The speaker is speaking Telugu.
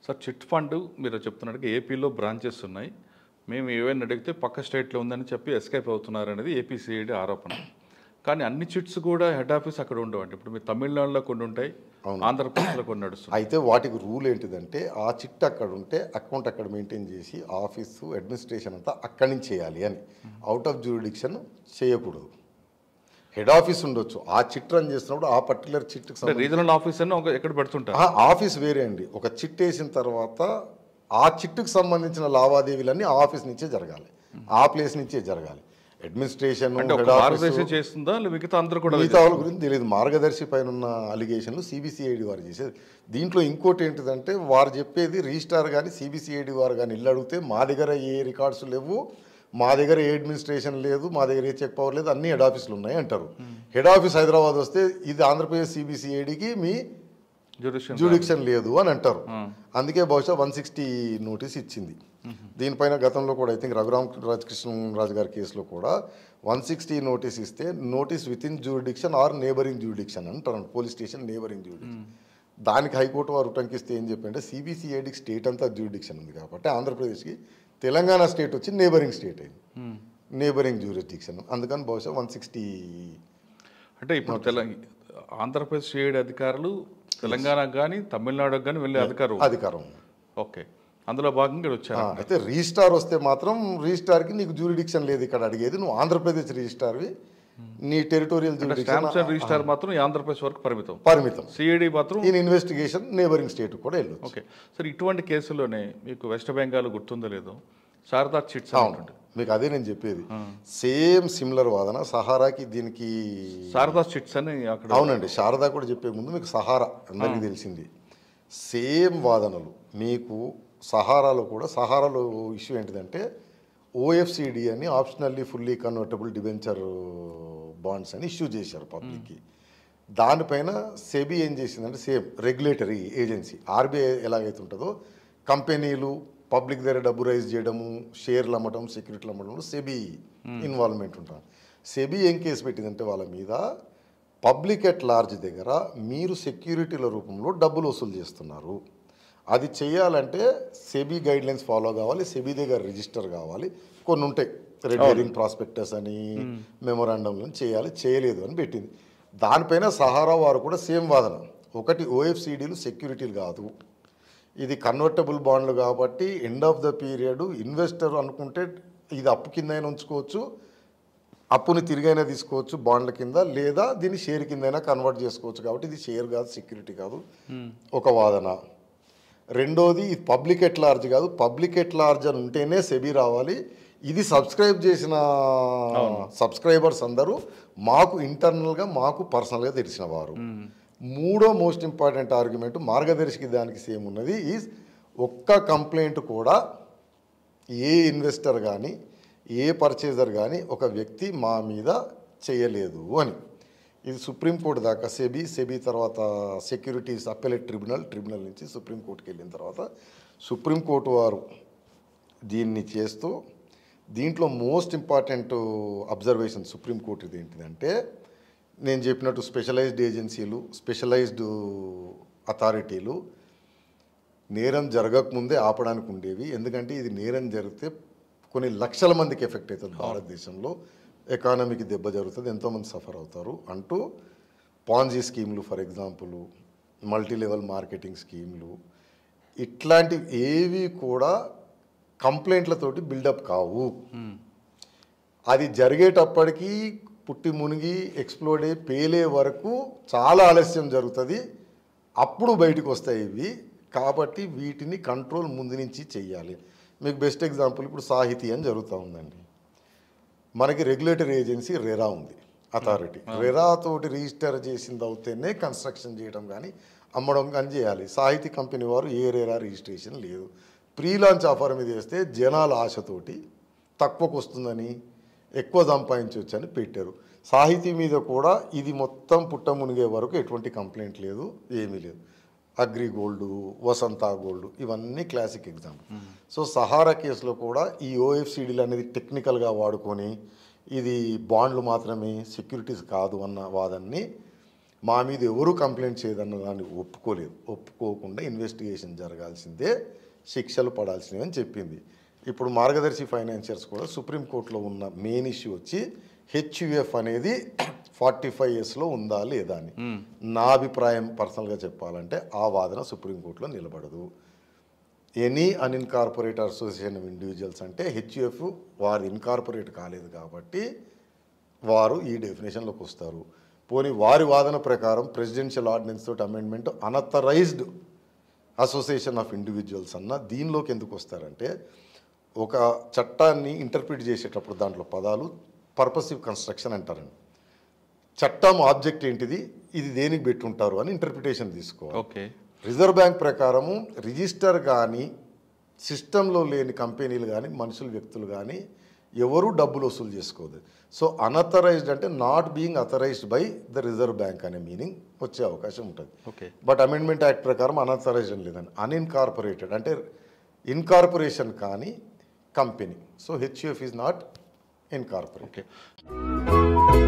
సార్ చిట్ ఫండ్ మీరు చెప్తున్నట్టుగా ఏపీలో బ్రాంచెస్ ఉన్నాయి మేము ఏవైనా అడిగితే పక్క స్టేట్లో ఉందని చెప్పి ఎస్కేప్ అవుతున్నారు అనేది ఏపీసీఐడి ఆరోపణ కానీ అన్ని చిట్స్ కూడా హెడ్ ఆఫీస్ అక్కడ ఉండవండి ఇప్పుడు మీరు తమిళనాడులో కొన్ని ఉంటాయి ఆంధ్రప్రదేశ్లో కొన్ని నడుస్తున్నాయి అయితే వాటికి రూల్ ఏంటిదంటే ఆ చిట్ అక్కడ ఉంటే అకౌంట్ అక్కడ మెయింటైన్ చేసి ఆఫీసు అడ్మినిస్ట్రేషన్ అంతా అక్కడి నుంచి చేయాలి అని అవుట్ ఆఫ్ జ్యూరిడిక్షన్ చేయకూడదు హెడ్ ఆఫీస్ ఉండొచ్చు ఆ చిట్ రన్ చేస్తున్నప్పుడు ఆ పర్టికులర్ చిట్కి అంటే రీజనల్ ఆఫీస్ అని ఒక ఎక్కడ పెడుతుంటారు ఆ, ఆఫీస్ వేరే అండి ఒక చిట్ వేసిన తర్వాత ఆ చిట్టుకు సంబంధించిన లావాదేవీలన్నీ ఆ ఆఫీస్ నుంచే జరగాలి ఆ ప్లేస్ నుంచే జరగాలి అడ్మినిస్ట్రేషన్ అంటే ఒక భారతదేశం చేస్తుందా లేదా మిగతా అందరూ కూడా మిగతా వాళ్ళ గురించి తెలియదు మార్గదర్శి పైన ఉన్న అలిగేషన్లు సిబిసిఐడి వారు చేసేది దీంట్లో ఇంకోటి ఏంటిదంటే వారు చెప్పేది రిజిస్టార్ కానీ సిబిసిఐడి వారు కానీ ఇల్లు అడిగితే మా దగ్గర ఏ రికార్డ్స్ లేవు మా దగ్గర ఏ అడ్మినిస్ట్రేషన్ లేదు మా దగ్గర ఏ చెక్ పవర్ లేదు అన్ని హెడ్ ఆఫీసులు ఉన్నాయి అంటారు హెడ్ ఆఫీస్ హైదరాబాద్ వస్తే ఇది ఆంధ్రప్రదేశ్ సిబిసిఐడికి మీ జ్యుడిషియల్ జ్యూడిక్షన్ లేదు అని అంటారు అందుకే బహుశా వన్ సిక్స్టీ నోటీస్ ఇచ్చింది దీనిపైన గతంలో కూడా ఐ థింక్ రఘురామ్ రాజకృష్ణరాజు గారి కేసులో కూడా వన్ సిక్స్టీ నోటీస్ ఇస్తే notice within jurisdiction or neighbouring jurisdiction అంటారు పోలీస్ స్టేషన్ నేబరింగ్ జ్యూరిడిక్షన్ దానికి హైకోర్టు వారు ఉటంకిస్తే ఏం చెప్పంటే సిబిసిఐడికి స్టేట్ అంతా జ్యూరిడిక్షన్ ఉంది కాబట్టి ఆంధ్రప్రదేశ్కి తెలంగాణ స్టేట్ వచ్చి నేబరింగ్ స్టేట్ అయింది నేబరింగ్ జ్యూరిడిక్షన్ అందుకని బహుశా వన్ సిక్స్టీ అంటే ఇప్పుడు తెలంగాణ ఆంధ్రప్రదేశ్ ఏడు అధికారులు తెలంగాణకు కానీ తమిళనాడుకు కానీ వెళ్ళే అధికారం అధికారం ఉంది. ఓకే అందులో భాగంగా ఇక్కడ వచ్చారు ఆ, అయితే రిజిస్టార్ వస్తే మాత్రం రిజిస్టార్కి నీకు జ్యూరిడిక్షన్ లేదు ఇక్కడ అడిగేది నువ్వు ఆంధ్రప్రదేశ్ రిజిస్టార్వి నీ territorial jurisdiction stamps and registrar మాత్రం ఈ ఆంధ్రప్రదేశ్ వరకు పరిమితం పరిమితం సిఐడి మాత్రం ఈయన ఇన్వెస్టిగేషన్ నేబరింగ్ స్టేట్ కూడా వెళ్ళొచ్చు ఓకే సార్ ఇటువంటి కేసుల్లోనే మీకు వెస్ట్ బెంగాల్ గుర్తుందో లేదో శారదా చిట్స్ ఉంటుంది మీకు అదే నేను చెప్పేది సేమ్ సిమిలర్ వాదన సహారాకి దీనికి శారదా చిట్స్ అని అక్కడ అవునండి శారదా కూడా చెప్పే ముందు మీకు సహారా అందరికీ తెలిసింది సేమ్ వాదనలు మీకు సహారాలో కూడా సహారాలో ఇష్యూ ఏంటిదంటే ఓఎఫ్సిడి అని optionally fully convertible debenture bonds అని ఇష్యూ చేశారు పబ్లిక్కి దానిపైన సెబీ ఏం చేసిందంటే సేమ్ రెగ్యులేటరీ ఏజెన్సీ ఆర్బీఐ ఎలాగైతే ఉంటుందో కంపెనీలు పబ్లిక్ దగ్గర డబ్బు రైజ్ చేయడము షేర్లు అమ్మటం సెక్యూరిటీలు అమ్మడంలో సెబీ ఇన్వాల్వ్మెంట్ ఉంటారు సెబీ ఏం కేసు పెట్టిందంటే వాళ్ళ మీద పబ్లిక్ ఎట్ లార్జ్ దగ్గర మీరు సెక్యూరిటీల రూపంలో డబ్బులు వసూలు చేస్తున్నారు అది చేయాలంటే సెబీ గైడ్ లైన్స్ ఫాలో కావాలి సెబీ దగ్గర రిజిస్టర్ కావాలి కొన్ని ఉంటాయి రెడ్ హెరింగ్ ప్రాస్పెక్టస్ అని మెమోరాండంలో చేయాలి చేయలేదు అని పెట్టింది దానిపైన సహారా వారు కూడా సేమ్ వాదన ఒకటి ఓఎఫ్సిడీలు సెక్యూరిటీలు కాదు ఇది కన్వర్టబుల్ బాండ్లు కాబట్టి end of the period investor అనుకుంటే ఇది అప్పు కిందైనా ఉంచుకోవచ్చు అప్పుని తిరిగైనా తీసుకోవచ్చు బాండ్ల కింద లేదా దీన్ని షేర్ కిందైనా కన్వర్ట్ చేసుకోవచ్చు కాబట్టి ఇది షేర్ కాదు సెక్యూరిటీ కాదు ఒక వాదన రెండోది ఇది పబ్లిక్ ఎట్ లార్జ్ కాదు పబ్లిక్ ఎట్ లార్జ్ అని ఉంటేనే సెబీ రావాలి ఇది సబ్స్క్రైబ్ చేసిన సబ్స్క్రైబర్స్ అందరూ మాకు ఇంటర్నల్గా మాకు పర్సనల్గా తెలిసిన వారు మూడో మోస్ట్ ఇంపార్టెంట్ ఆర్గ్యుమెంట్ మార్గదర్శికి దానికి సేమ్ ఉన్నది ఈజ్ ఒక్క కంప్లైంట్ కూడా ఏ ఇన్వెస్టర్ కానీ ఏ పర్చేజర్ కానీ ఒక వ్యక్తి మా మీద చేయలేదు అని ఇది సుప్రీంకోర్టు దాకా సెబీ సెబీ తర్వాత సెక్యూరిటీస్ అప్పెలెట్ ట్రిబ్యునల్ ట్రిబ్యునల్ నుంచి సుప్రీంకోర్టుకి వెళ్ళిన తర్వాత సుప్రీంకోర్టు వారు దీన్ని చేస్తూ దీంట్లో మోస్ట్ ఇంపార్టెంట్ అబ్జర్వేషన్ సుప్రీంకోర్టుది ఏంటిదంటే నేను చెప్పినట్టు స్పెషలైజ్డ్ ఏజెన్సీలు స్పెషలైజ్డ్ అథారిటీలు నేరం జరగకముందే ఆపడానికి ఉండేవి ఎందుకంటే ఇది నేరం జరిగితే కొన్ని లక్షల మందికి ఎఫెక్ట్ అవుతుంది భారతదేశంలో ఎకానమీకి దెబ్బ జరుగుతుంది ఎంతోమంది సఫర్ అవుతారు అంటూ పాన్జీ స్కీమ్లు for example multi level marketing స్కీమ్లు ఇట్లాంటివి ఏవి కూడా కంప్లైంట్లతోటి బిల్డప్ కావు అది జరిగేటప్పటికీ పుట్టి మునిగి ఎక్స్ప్లోడ్ అయ్యి పేలే వరకు చాలా ఆలస్యం జరుగుతుంది అప్పుడు బయటకు వస్తాయి ఇవి కాబట్టి వీటిని కంట్రోల్ ముందు నుంచి చెయ్యాలి మీకు బెస్ట్ ఎగ్జాంపుల్ ఇప్పుడు సాహితీ అని జరుగుతూ ఉందండి మనకి రెగ్యులేటరీ ఏజెన్సీ రెరా ఉంది అథారిటీ రెరా తోటి రిజిస్టర్ చేసింది అవుతేనే కన్స్ట్రక్షన్ చేయడం కానీ అమ్మడం కానీ చేయాలి సాహితీ కంపెనీ వారు ఏ రెరా రిజిస్ట్రేషన్ లేదు ప్రీ లాంచ్ ఆఫర్ మీద వేస్తే జనాల ఆశతోటి తక్కువకు వస్తుందని ఎక్కువ సంపాదించవచ్చు అని పెట్టారు సాహితీ మీద కూడా ఇది మొత్తం పుట్ట మునిగే వరకు ఎటువంటి కంప్లైంట్ లేదు ఏమీ లేదు అగ్రి గోల్డ్ వసంత గోల్డ్ ఇవన్నీ క్లాసిక్ ఎగ్జాంపుల్ సో సహారా కేసులో కూడా ఈ ఓఎఫ్సిడీలు అనేది టెక్నికల్గా వాడుకొని ఇది బాండ్లు మాత్రమే సెక్యూరిటీస్ కాదు అన్న వాదన్ని మా మీద ఎవరు కంప్లైంట్ చేయదన్న దాన్ని ఒప్పుకోలేదు ఒప్పుకోకుండా ఇన్వెస్టిగేషన్ జరగాల్సిందే శిక్షలు పడాల్సినవి అని చెప్పింది ఇప్పుడు మార్గదర్శి ఫైనాన్షియర్స్ కూడా సుప్రీంకోర్టులో ఉన్న మెయిన్ ఇష్యూ వచ్చి హెచ్యుఎఫ్ అనేది ఫార్టీ ఫైవ్ ఇయర్స్లో ఉందా లేదా అని నా అభిప్రాయం పర్సనల్గా చెప్పాలంటే ఆ వాదన సుప్రీంకోర్టులో నిలబడదు any unincorporate association of individuals అంటే హెచ్యుఎఫ్ వారు ఇన్కార్పొరేట్ కాలేదు కాబట్టి వారు ఈ డెఫినేషన్లోకి వస్తారు పోనీ వారి వాదన ప్రకారం ప్రెసిడెన్షియల్ ఆర్డినెన్స్ తోటి amendment unauthorised association of individuals అన్న దీనిలోకి ఎందుకు వస్తారంటే ఒక చట్టాన్ని ఇంటర్ప్రిట్ చేసేటప్పుడు దాంట్లో పదాలు పర్పసివ్ కన్స్ట్రక్షన్ అంటారండి చట్టం ఆబ్జెక్ట్ ఏంటిది ఇది దేనికి పెట్టుంటారు అని ఇంటర్ప్రిటేషన్ తీసుకోవాలి ఓకే రిజర్వ్ బ్యాంక్ ప్రకారము రిజిస్టర్ కానీ సిస్టంలో లేని కంపెనీలు కానీ మనుషులు వ్యక్తులు కానీ ఎవరు డబ్బులు వసూలు చేసుకోదు సో అనథరైజ్డ్ అంటే not being authorised by the reserve bank అనే మీనింగ్ వచ్చే అవకాశం ఉంటుంది ఓకే బట్ అమెండ్మెంట్ యాక్ట్ ప్రకారం అనథరైజ్డ్ అని లేదని అన్ఇన్కార్పొరేటెడ్ అంటే ఇన్కార్పొరేషన్ కానీ company so HUF is not incorporate okay